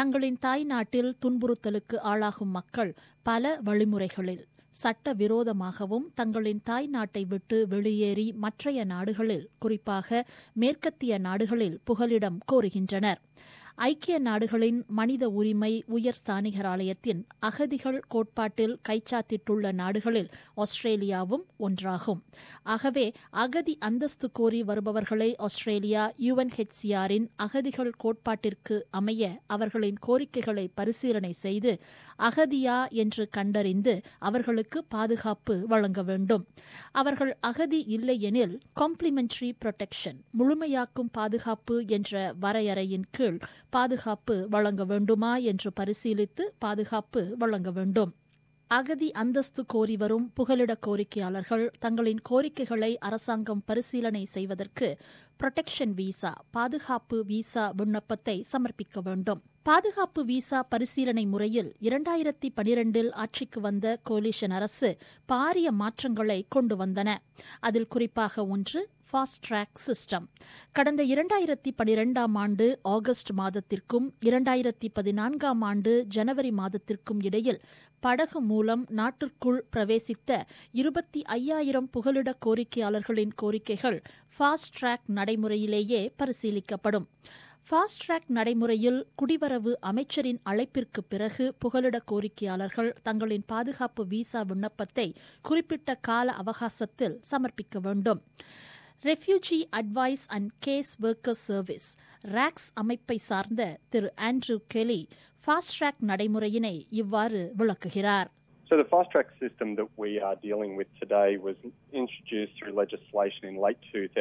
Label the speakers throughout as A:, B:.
A: தங்களின் தாய் நாட்டில் துன்புறுத்தலுக்கு ஆளாகும் மக்கள் பல வழிமுறைகளில் சட்ட விரோதமாகவும் தங்களின் தாய் நாட்டை விட்டு வெளியேறி மற்றைய நாடுகளில் குறிப்பாக மேற்கத்திய நாடுகளில் புகலிடம் கோருகின்றனர் ஐக்கிய நாடுகளின் மனித உரிமை உயர் ஸ்தானிகர் ஆலயத்தின் அகதிகள் கோட்பாட்டில் கைச்சாத்திட்டுள்ள நாடுகளில் ஆஸ்திரேலியாவும் ஒன்றாகும் ஆகவே அகதி அந்தஸ்து கோரி வருபவர்களை ஆஸ்திரேலியா யுஎன்ஹெச்சிஆரின் அகதிகள் கோட்பாட்டிற்கு அமைய அவர்களின் கோரிக்கைகளை பரிசீலனை செய்து அகதியா என்று கண்டறிந்து அவர்களுக்கு பாதுகாப்பு வழங்க வேண்டும் அவர்கள் அகதி இல்லையெனில் காம்ப்ளிமெண்டரி புரொடெக்ஷன் முழுமையாக்கும் பாதுகாப்பு என்ற வரையறையின் கீழ் பாதுகாப்பு வழங்க வேண்டுமா என்று பரிசீலித்து பாதுகாப்பு வழங்க வேண்டும் அகதி அந்தஸ்து கோரி வரும் புகலிட கோரிக்கையாளர்கள் தங்களின் கோரிக்கைகளை அரசாங்கம் பரிசீலனை செய்வதற்கு புரொடெக்ஷன் விசா பாதுகாப்பு விசா விண்ணப்பத்தை சமர்ப்பிக்க வேண்டும் பாதுகாப்பு விசா பரிசீலனை முறையில் இரண்டாயிரத்தி பனிரெண்டில் ஆட்சிக்கு வந்த கோலிஷன் அரசு பாரிய மாற்றங்களை கொண்டு வந்தன அதில் குறிப்பாக ஒன்று ஃபாஸ்ட் ட்ராக் சிஸ்டம் கடந்த இரண்டாயிரத்தி பனிரெண்டாம் ஆண்டு ஆகஸ்ட் மாதத்திற்கும் இரண்டாயிரத்தி பதினான்காம் ஆண்டு ஜனவரி மாதத்திற்கும் இடையில் படகு மூலம் நாட்டிற்குள் பிரவேசித்த இருபத்தி ஐயாயிரம் புகலிட கோரிக்கையாளர்களின் கோரிக்கைகள் ஃபாஸ்ட் ட்ராக் நடைமுறையிலேயே பரிசீலிக்கப்படும் ஃபாஸ்ட் ட்ராக் நடைமுறையில் குடிவரவு அமைச்சரின் அழைப்பிற்கு பிறகு புகலிட கோரிக்கையாளர்கள் தங்களின் பாதுகாப்பு விசா விண்ணப்பத்தை குறிப்பிட்ட கால அவகாசத்தில் சமர்ப்பிக்க வேண்டும் refugee advice and case worker service RACS அமைப்பை சார்ந்த திரு ஆண்ட்ரூ கெலி ஃபாஸ்ட் ட்ராக் நடைமுறையினை இவ்வாறு விளக்குகிறார்
B: So the fast track system that we are dealing with today was introduced through legislation in late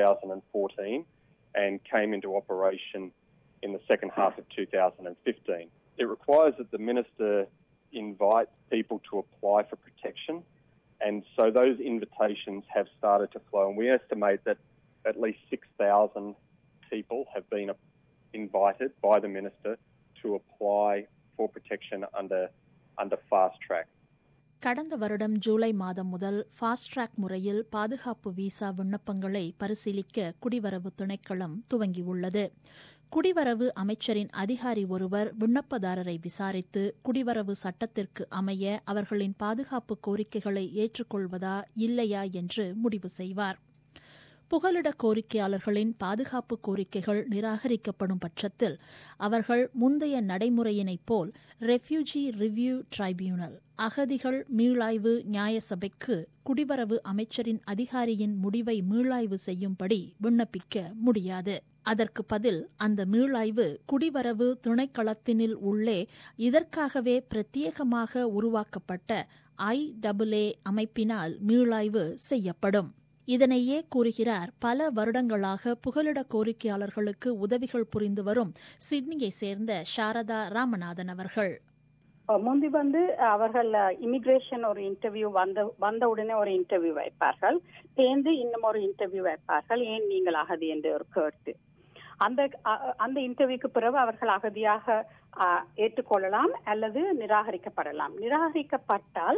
B: 2014 and came into operation in the second half of 2015. It requires that the minister invite people to apply for protection and so those invitations have started to flow and we estimate that at least 6,000 people have been invited by the minister to apply for protection under under fast track.
A: கடந்த வருடம் ஜூலை மாதம் முதல் fast track முறையில் பாதுகாப்பு visa விண்ணப்பங்களை பரிசீலிக்க குடிவரவு திணைக்களம் துவங்கியுள்ளது குடிவரவு அமைச்சரின் அதிகாரி ஒருவர் விண்ணப்பதாரரை விசாரித்து குடிவரவு சட்டத்திற்கு அமைய அவர்களின் பாதுகாப்பு கோரிக்கைகளை ஏற்றுக்கொள்வதா இல்லையா என்று முடிவு செய்வார் புகலிட கோரிக்கையாளர்களின் பாதுகாப்பு கோரிக்கைகள் நிராகரிக்கப்படும் பட்சத்தில் அவர்கள் முந்தைய நடைமுறையினைப் போல் ரெஃப்யூஜி ரிவ்யூ டிரைபியூனல் அகதிகள் மீளாய்வு நியாய சபைக்கு குடிவரவு அமைச்சரின் அதிகாரியின் முடிவை மீளாய்வு செய்யும்படி விண்ணப்பிக்க முடியாது அதற்கு பதில் அந்த மீளாய்வு குடிவரவு துணைக்களத்தினில் உள்ளே இதற்காகவே பிரத்யேகமாக உருவாக்கப்பட்ட ஐ டபுள்ஏ அமைப்பினால் மீளாய்வு செய்யப்படும் இதனையே கூறுகிறார் பல வருடங்களாக புகலிட கோரிக்கையாளர்களுக்கு உதவிகள் புரிந்து வரும் சிட்னியை சேர்ந்த சாரதா ராமநாதன் அவர்கள்
C: முந்தி வந்து அவர்கள் இமிகிரேஷன் ஒரு இன்டர்வியூ வந்த வந்த உடனே ஒரு இன்டர்வியூ வைப்பார்கள் சேர்ந்து இன்னும் ஒரு இன்டர்வியூ வைப்பார்கள் ஏன் நீங்கள் அகதி என்று ஒரு கேட்டு அந்த அந்த இன்டர்வியூக்கு பிறகு அவர்கள் அகதியாக ஏற்றுக்கொள்ளலாம் அல்லது நிராகரிக்கப்படலாம் நிராகரிக்கப்பட்டால்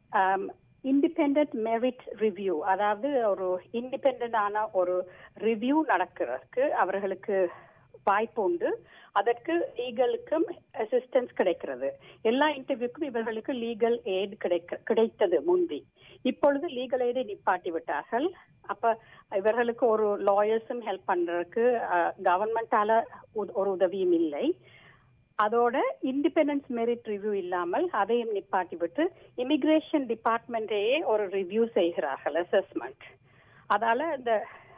C: இண்டிபெண்ட் மெரிட் ரிவ்யூ அதாவது ஒரு இண்டிபெண்டான ஒரு ரிவ்யூ நடக்கிறதுக்கு அவர்களுக்கு வாய்ப்பு உண்டு அதற்கு லீகலுக்கும் அசிஸ்டன்ஸ் கிடைக்கிறது எல்லா இன்டர்வியூக்கும் இவர்களுக்கு லீகல் எய்ட் கிடைக்க கிடைத்தது முந்தி இப்பொழுது லீகல் எய்டை நிப்பாட்டி விட்டார்கள் அப்ப இவர்களுக்கு ஒரு லாயர்ஸும் ஹெல்ப் பண்றதுக்கு கவர்மெண்டால ஒரு உதவியும் இல்லை அதோட இண்டிபெண்டன்ஸ் மெரிட் ரிவ்யூ இல்லாமல் அதையும் நிப்பாட்டி விட்டு இமிகிரேஷன் டிபார்ட்மெண்டேயே ஒரு ரிவ்யூ செய்கிறார்கள் அசஸ்மெண்ட் அதால இந்த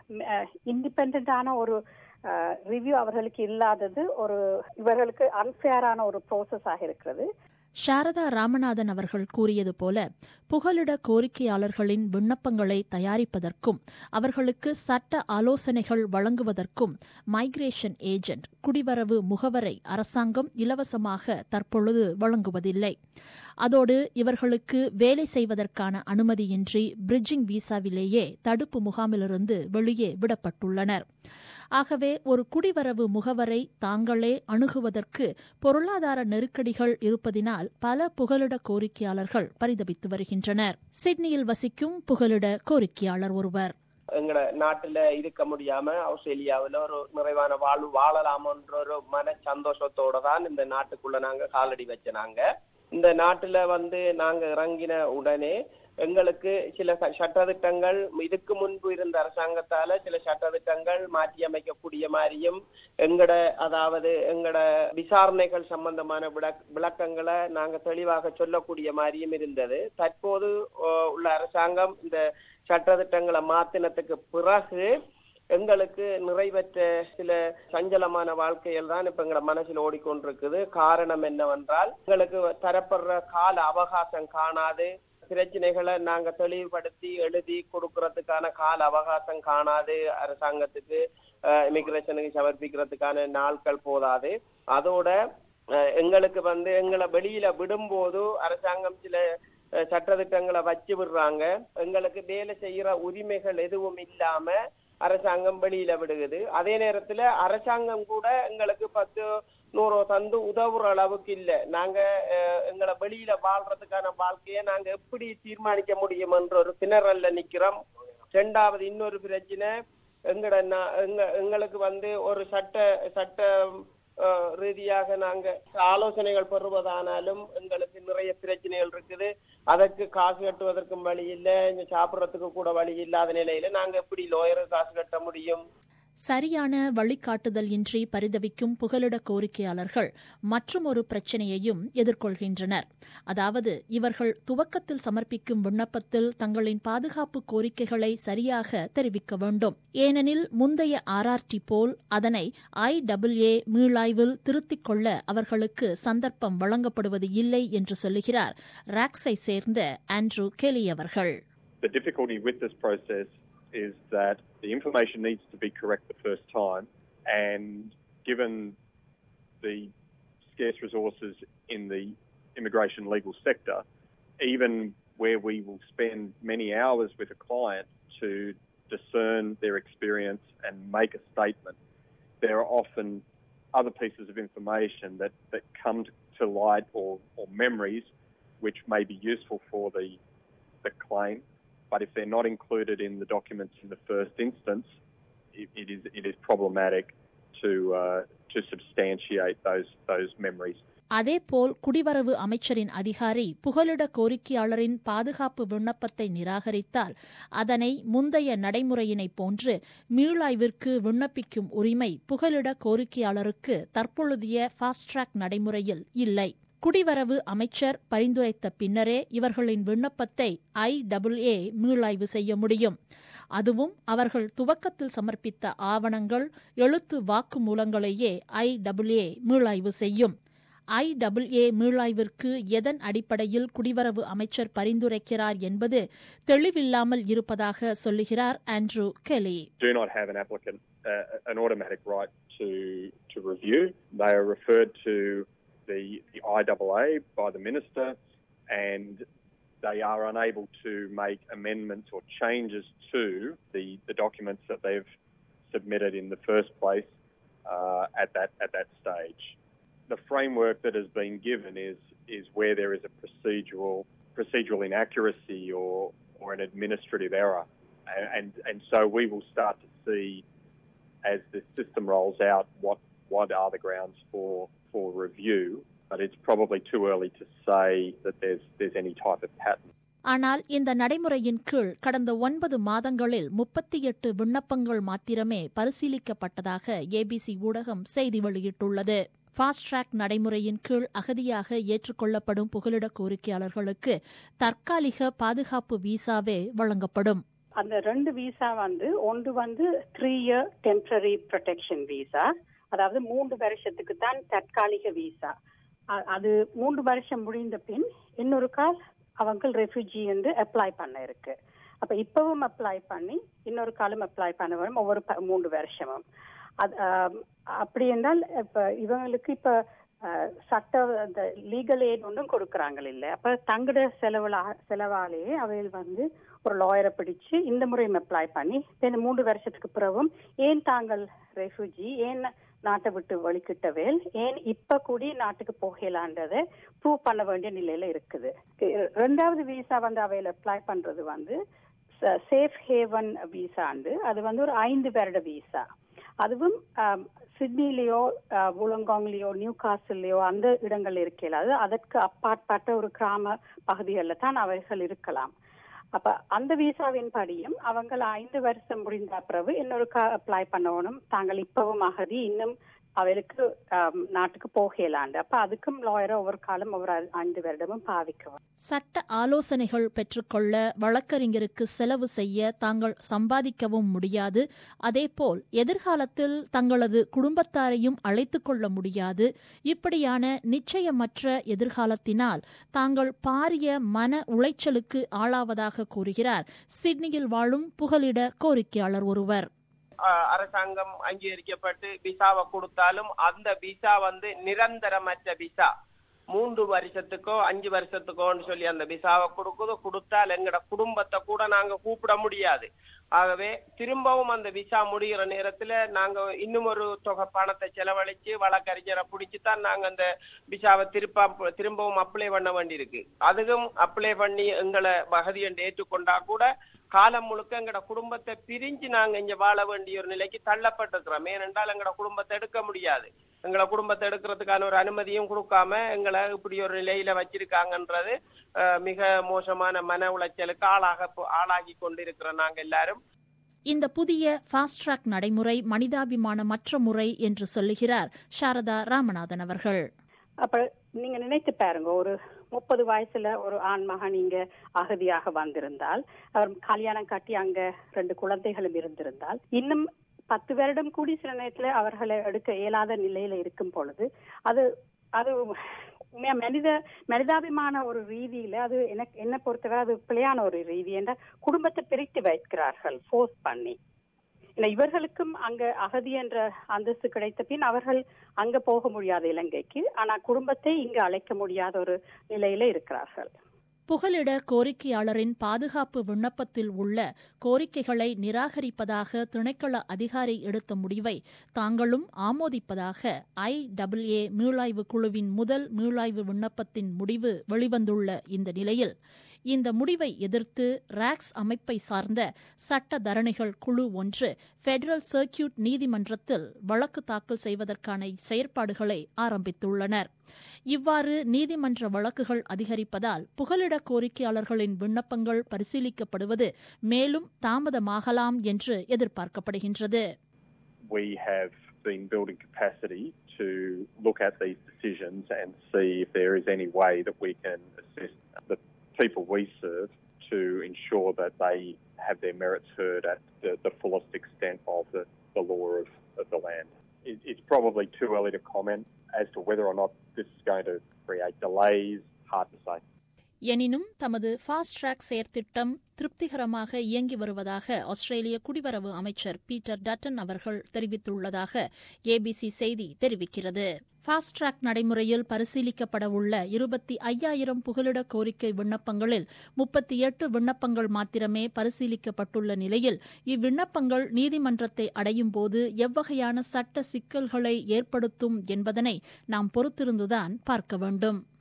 C: இண்டிபெண்டான ஒரு ரிவ்யூ அவர்களுக்கு இல்லாதது ஒரு இவர்களுக்கு அன்ஃபேரான ஒரு ப்ரோசஸாக இருக்கிறது
A: சாரதா ராமநாதன் அவர்கள் கூறியது போல புகலிட கோரிக்கையாளர்களின் விண்ணப்பங்களை தயாரிப்பதற்கும் அவர்களுக்கு சட்ட ஆலோசனைகள் வழங்குவதற்கும் மைக்ரேஷன் ஏஜென்ட் குடிவரவு முகவரை அரசாங்கம் இலவசமாக தற்பொழுது வழங்குவதில்லை அதோடு இவர்களுக்கு வேலை செய்வதற்கான அனுமதியின்றி பிரிட்ஜிங் விசாவிலேயே தடுப்பு முகாமிலிருந்து வெளியே விடப்பட்டுள்ளனர் ஆகவே ஒரு குடிவரவு முகவரை தாங்களே அணுகுவதற்கு பொருளாதார நெருக்கடிகள் இருப்பதினால் பல புகலிட கோரிக்கையாளர்கள் பரிதபித்து வருகின்றனர் சிட்னியில் வசிக்கும் புகலிட கோரிக்கையாளர் ஒருவர்
D: எங்கட நாட்டுல இருக்க முடியாம ஆஸ்திரேலியாவுல ஒரு நிறைவான வாழ்வு வாழலாமன்ற ஒரு மன சந்தோஷத்தோட தான் இந்த நாட்டுக்குள்ள நாங்க காலடி வச்ச நாங்க இந்த நாட்டுல வந்து நாங்க இறங்கின உடனே எங்களுக்கு சில சட்டத்திட்டங்கள் இதுக்கு முன்பு இருந்த அரசாங்கத்தால சில சட்டத்திட்டங்கள் மாற்றி அமைக்கக்கூடிய மாதிரியும் எங்கட அதாவது எங்கட விசாரணைகள் சம்பந்தமான விளக்கங்களை நாங்க தெளிவாக சொல்லக்கூடிய மாதிரியும் இருந்தது தற்போது உள்ள அரசாங்கம் இந்த சட்டத்திட்டங்களை மாத்தினத்துக்கு பிறகு எங்களுக்கு நிறைவேற்ற சில சஞ்சலமான வாழ்க்கைகள் தான் இப்ப எங்களோட மனசில் ஓடிக்கொண்டிருக்குது காரணம் என்னவென்றால் எங்களுக்கு தரப்படுற கால அவகாசம் காணாது பிரச்சனைகளை நாங்க தெளிவுபடுத்தி எழுதி கொடுக்கறதுக்கான கால அவகாசம் காணாது அரசாங்கத்துக்கு இமிகிரேஷனுக்கு சமர்ப்பிக்கிறதுக்கான நாட்கள் போதாது அதோட எங்களுக்கு வந்து எங்களை வெளியில விடும்போது அரசாங்கம் சில சட்டத்திட்டங்களை வச்சு விடுறாங்க எங்களுக்கு வேலை செய்யற உரிமைகள் எதுவும் இல்லாம அரசாங்கம் வெளியில விடுகுது அதே நேரத்துல அரசாங்கம் கூட எங்களுக்கு பத்து நூறு தந்து உதவுற அளவுக்கு இல்ல நாங்க எங்களை வெளியில வாழ்றதுக்கான வாழ்க்கைய நாங்க எப்படி தீர்மானிக்க முடியும் என்ற ஒரு திணறல்ல நிக்கிறோம் ரெண்டாவது இன்னொரு பிரச்சனை எங்கட எங்க எங்களுக்கு வந்து ஒரு சட்ட சட்ட ரீதியாக நாங்க ஆலோசனைகள் பெறுவதானாலும் எங்களுக்கு நிறைய பிரச்சனைகள் இருக்குது அதற்கு காசு கட்டுவதற்கும் வழி இல்லை சாப்பிடறதுக்கு கூட வழி இல்லாத நிலையில நாங்க எப்படி லோயருக்கு காசு கட்ட முடியும்
A: சரியான வழிகாட்டுதல் இன்றி பரிதவிக்கும் புகலிட கோரிக்கையாளர்கள் மற்றும் ஒரு பிரச்சினையையும் எதிர்கொள்கின்றனர் அதாவது இவர்கள் துவக்கத்தில் சமர்ப்பிக்கும் விண்ணப்பத்தில் தங்களின் பாதுகாப்பு கோரிக்கைகளை சரியாக தெரிவிக்க வேண்டும் ஏனெனில் முந்தைய ஆர்ஆர்டி போல் அதனை ஐடபிள்யூஏ மீளாய்வில் திருத்திக் கொள்ள அவர்களுக்கு சந்தர்ப்பம் வழங்கப்படுவது இல்லை என்று சொல்லுகிறார் ராக்ஸை சேர்ந்த ஆண்ட்ரூ கெலி அவர்கள்
B: The difficulty with this process is that the information needs to be correct the first time, and given the scarce resources in the immigration legal sector, even where we will spend many hours with a client to discern their experience and make a statement, there are often other pieces of information that, that come to light or, or memories which may be useful for the, the claim but if they're not included in the documents in the first instance, it, it is it is problematic to uh, to substantiate those those memories.
A: அதேபோல் குடிவரவு அமைச்சரின் அதிகாரி புகலிட கோரிக்கையாளரின் பாதுகாப்பு விண்ணப்பத்தை நிராகரித்தால் அதனை முந்தைய நடைமுறையினை போன்று மீளாய்விற்கு விண்ணப்பிக்கும் உரிமை புகலிட கோரிக்கையாளருக்கு தற்பொழுதைய ஃபாஸ்ட் ட்ராக் நடைமுறையில் இல்லை குடிவரவு அமைச்சர் பரிந்துரைத்த பின்னரே இவர்களின் விண்ணப்பத்தை ஐடபிள்யூஏ மீளாய்வு செய்ய முடியும் அதுவும் அவர்கள் துவக்கத்தில் சமர்ப்பித்த ஆவணங்கள் எழுத்து வாக்குமூலங்களையே ஐடபிள்யூஏ மீளாய்வு செய்யும் ஐடபிள்யூஏ மீளாய்விற்கு எதன் அடிப்படையில் குடிவரவு அமைச்சர் பரிந்துரைக்கிறார் என்பது தெளிவில்லாமல் இருப்பதாக சொல்லுகிறார் Andrew Kelly
B: Do not have an applicant uh, an automatic right to to review. They are referred to the, the IAA by the minister, and they are unable to make amendments or changes to the, the documents that they've submitted in the first place uh, at that at that stage. The framework that has been given is is where there is a procedural procedural inaccuracy or or an administrative error, and and, and so we will start to see as the system rolls out what what are the grounds for for review but it's probably too early to say that there's there's any type of pattern.
A: ஆனால் இந்த நடைமுறையின் கீழ் கடந்த ஒன்பது மாதங்களில் முப்பத்தி எட்டு விண்ணப்பங்கள் மாத்திரமே பரிசீலிக்கப்பட்டதாக ஏபிசி ஊடகம் செய்தி வெளியிட்டுள்ளது ஃபாஸ்ட் ட்ராக் நடைமுறையின் கீழ் அகதியாக ஏற்றுக்கொள்ளப்படும் புகலிட கோரிக்கையாளர்களுக்கு தற்காலிக பாதுகாப்பு விசாவே வழங்கப்படும்
C: அந்த ரெண்டு விசா வந்து ஒன்று வந்து three year temporary protection visa அதாவது மூன்று வருஷத்துக்கு தான் தற்காலிக விசா அது மூன்று வருஷம் முடிந்த பின் இன்னொரு கால் அவங்க ரெஃப்யூஜி வந்து அப்ளை பண்ண இருக்கு அப்ப இப்பவும் அப்ளை பண்ணி இன்னொரு காலம் அப்ளை பண்ண வரும் ஒவ்வொரு மூன்று வருஷமும் அது அப்படி என்றால் இப்ப இவங்களுக்கு இப்ப சட்ட அந்த லீகல் எய்ட் ஒன்றும் கொடுக்குறாங்க இல்ல அப்ப தங்கட செலவுல செலவாலேயே அவையில் வந்து ஒரு லாயரை பிடிச்சு இந்த முறையும் அப்ளை பண்ணி தென் மூன்று வருஷத்துக்கு பிறகும் ஏன் தாங்கள் ரெஃப்யூஜி ஏன் நாட்டை விட்டு வழிகிட்டவேல் ஏன் இப்ப கூடி நாட்டுக்கு போகலான்றதை ப்ரூவ் பண்ண வேண்டிய நிலையில இருக்குது ரெண்டாவது விசா வந்து அவையில அப்ளை பண்றது வந்து சேஃப் ஹேவன் விசாண்டு அது வந்து ஒரு ஐந்து வருட விசா அதுவும் ஆம், சிட்னிலேயோ அஹ், வுலங்காங்லேயோ நியூ காசில்லையோ அந்த இடங்கள் இருக்கையில் அது அதற்கு அப்பாற்பட்ட ஒரு கிராம பகுதிகளில் தான் அவர்கள் இருக்கலாம் அப்ப அந்த விசாவின் படியும் அவங்க ஐந்து வருஷம் முடிந்த பிறகு இன்னொரு அப்ளை பண்ணணும் தாங்கள் இப்பவும் அகதி இன்னும் அவருக்கு ஆம், நாட்டுக்கு போகலாண்டு அப்ப அதுக்கும் லாயரை ஒவ்வொரு காலம் ஒவ்வொரு ஐந்து வருடமும் பாவிக்கவும்
A: சட்ட ஆலோசனைகள் பெற்றுக்கொள்ள வழக்கறிஞருக்கு செலவு செய்ய தாங்கள் சம்பாதிக்கவும் முடியாது அதேபோல் எதிர்காலத்தில் தங்களது குடும்பத்தாரையும் அழைத்துக் கொள்ள முடியாது இப்படியான நிச்சயமற்ற எதிர்காலத்தினால் தாங்கள் பாரிய மன உளைச்சலுக்கு ஆளாவதாக கூறுகிறார் சிட்னியில் வாழும் புகலிட கோரிக்கையாளர் ஒருவர்
D: அஹ், அரசாங்கம் அங்கீகரிக்கப்பட்டு விசாவை கொடுத்தாலும் அந்த விசா வந்து நிரந்தரமற்ற விசா மூன்று வருஷத்துக்கோ அஞ்சு வருஷத்துக்கோன்னு சொல்லி அந்த விசாவை கொடுக்குது கொடுத்தால் எங்கட குடும்பத்தை கூட நாங்க கூப்பிட முடியாது ஆகவே திரும்பவும் அந்த விசா முடிகிற நேரத்துல நாங்க இன்னும் ஒரு தொகை பணத்தை செலவழிச்சு வழக்கறிஞரை பிடிச்சுதான் நாங்க அந்த விசாவை திருப்ப திரும்பவும் அப்ளை பண்ண வேண்டியிருக்கு அதுவும் அப்ளை பண்ணி எங்களை வகதி என்று ஏற்றுக்கொண்டா கூட காலம் முழுக்க எங்கட குடும்பத்தை பிரிஞ்சு நாங்க இங்க வாழ வேண்டிய ஒரு நிலைக்கு தள்ளப்பட்டிருக்கிறோம் ஏனென்றால் எங்கட குடும்பத்தை எடுக்க முடியாது எங்களை குடும்பத்தை எடுக்கிறதுக்கான ஒரு அனுமதியும் கொடுக்காம எங்களை இப்படி ஒரு நிலையில வச்சிருக்காங்கன்றது அஹ், மிக மோசமான மன உளைச்சலுக்கு ஆளாக ஆளாகி கொண்டிருக்கிறோம் நாங்க எல்லாரும்
A: இந்த புதிய ஃபாஸ்ட் ட்ராக் நடைமுறை மனிதாபிமானமற்ற முறை என்று சொல்லுகிறார் சாரதா ராமநாதன் அவர்கள்
C: அப்ப நீங்க நினைத்து பாருங்க ஒரு முப்பது வயசுல ஒரு ஆண் மகன் இங்க அகதியாக வந்திருந்தால் அவர் கல்யாணம் கட்டி அங்க ரெண்டு குழந்தைகளும் இருந்திருந்தால் இன்னும் பத்து வருடம் கூடி சில நேரத்துல அவர்களை எடுக்க இயலாத நிலையில இருக்கும் பொழுது அது அது உண்மையா மனித மனிதாபிமான ஒரு ரீதியில அது எனக்கு என்ன பொறுத்தவரை அது பிழையான ஒரு ரீதி என்ற குடும்பத்தை பிரித்து வைக்கிறார்கள் ஃபோர்ஸ் பண்ணி இல்ல இவர்களுக்கும் அங்க அகதி என்ற அந்தஸ்து கிடைத்த பின் அவர்கள் அங்க போக முடியாத இலங்கைக்கு ஆனா குடும்பத்தை இங்கு அழைக்க முடியாத ஒரு நிலையில இருக்கிறார்கள்
A: புகலிட கோரிக்கையாளரின் பாதுகாப்பு விண்ணப்பத்தில் உள்ள கோரிக்கைகளை நிராகரிப்பதாக திணைக்கள அதிகாரி எடுத்த முடிவை தாங்களும் ஆமோதிப்பதாக ஐடபிள்யூஏ மீளாய்வு குழுவின் முதல் மீளாய்வு விண்ணப்பத்தின் முடிவு வெளிவந்துள்ள இந்த நிலையில் இந்த முடிவை எதிர்த்து ராக்ஸ் அமைப்பை சார்ந்த சட்ட தரணிகள் குழு ஒன்று பெடரல் சர்க்கியூட் நீதிமன்றத்தில் வழக்கு தாக்கல் செய்வதற்கான செயற்பாடுகளை ஆரம்பித்துள்ளனர் இவ்வாறு நீதிமன்ற வழக்குகள் அதிகரிப்பதால் புகலிட கோரிக்கையாளர்களின் விண்ணப்பங்கள் பரிசீலிக்கப்படுவது மேலும் தாமதமாகலாம் என்று எதிர்பார்க்கப்படுகின்றது
B: we have been building capacity to look at these decisions and see if there is any way that we can assist the people we serve to ensure that they have their merits heard at the, the fullest extent of the, the law of, of the land. It, it's probably too early to comment as to whether or not this is going to create delays. Hard to say.
A: எனினும் தமது fast track செயற்திட்டம் திருப்திகரமாக இயங்கி வருவதாக ஆஸ்திரேலிய குடிவரவு அமைச்சர் Peter Dutton அவர்கள் தெரிவித்துள்ளதாக ABC செய்தி தெரிவிக்கிறது ஃபாஸ்ட் ட்ராக் நடைமுறையில் பரிசீலிக்கப்பட உள்ள இருபத்தி ஐயாயிரம் புகலிட கோரிக்கை விண்ணப்பங்களில் முப்பத்தி எட்டு விண்ணப்பங்கள் மாத்திரமே பரிசீலிக்கப்பட்டுள்ள நிலையில் இவ்விண்ணப்பங்கள் நீதிமன்றத்தை அடையும் போது எவ்வகையான சட்ட சிக்கல்களை ஏற்படுத்தும் என்பதனை நாம் பொறுத்திருந்துதான் பார்க்க வேண்டும்